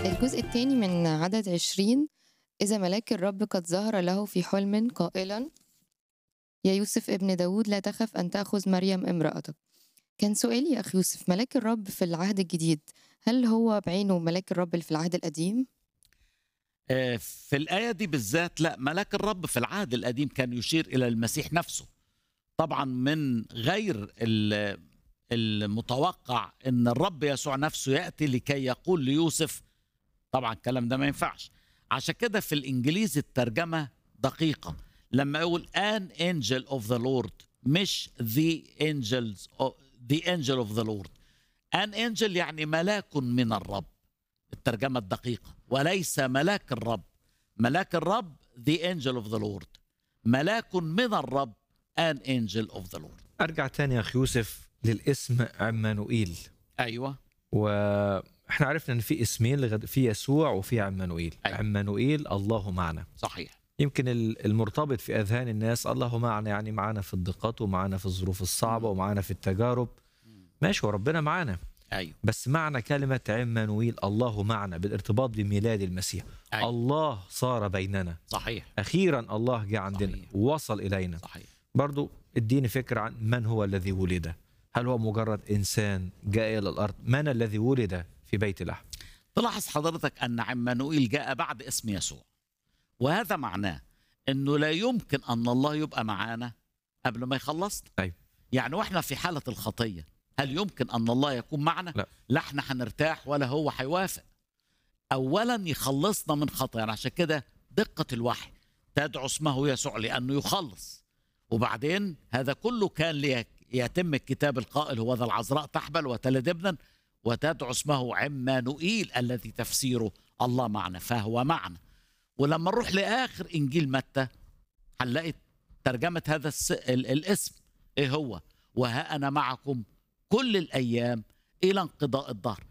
الجزء الثاني من عدد عشرين إذا ملاك الرب قد ظهر له في حلم قائلا يا يوسف ابن داود لا تخف أن تأخذ مريم امرأتك كان سؤالي يا أخي يوسف ملاك الرب في العهد الجديد هل هو بعينه ملاك الرب اللي في العهد القديم؟ آه، في الآية دي بالذات لا ملاك الرب في العهد القديم كان يشير إلى المسيح نفسه طبعا من غير ال- المتوقع أن الرب يسوع نفسه يأتي لكي يقول ليوسف طبعا الكلام ده ما ينفعش عشان كده في الإنجليزي الترجمة دقيقة لما يقول an angel of the Lord مش the angels of, the angel of the Lord an angel يعني ملاك من الرب الترجمة الدقيقة وليس ملاك الرب ملاك الرب the angel of the Lord ملاك من الرب an angel of the Lord ارجع تاني يا اخي يوسف للاسم عمانوئيل أيوة واحنا عرفنا ان في اسمين لغد... في يسوع وفي عمانوئيل أيوة. عمانوئيل الله معنا صحيح يمكن ال- المرتبط في اذهان الناس الله معنا يعني معنا في الضيقات ومعنا في الظروف الصعبه ومعنا في التجارب ماشي وربنا معنا أيوة بس معنى كلمه عمانوئيل الله معنا بالارتباط بميلاد المسيح أيوة. الله صار بيننا صحيح اخيرا الله جاء عندنا صحيح. ووصل الينا صحيح برضو اديني فكرة عن من هو الذي ولد هل هو مجرد إنسان جاء إلى الأرض من الذي ولد في بيت لحم تلاحظ حضرتك أن عمانوئيل جاء بعد اسم يسوع وهذا معناه أنه لا يمكن أن الله يبقى معانا قبل ما يخلصنا أيوة. يعني وإحنا في حالة الخطية هل يمكن أن الله يكون معنا؟ لا. لا احنا هنرتاح ولا هو هيوافق أولا يخلصنا من خطايانا عشان كده دقة الوحي تدعو اسمه يسوع لأنه يخلص وبعدين هذا كله كان ليتم الكتاب القائل هو ذا العذراء تحبل وتلد ابنا وتدعو اسمه عمانوئيل الذي تفسيره الله معنا فهو معنا ولما نروح لاخر انجيل متى هنلاقي ترجمه هذا الس... ال... الاسم ايه هو وها انا معكم كل الايام الى انقضاء الدهر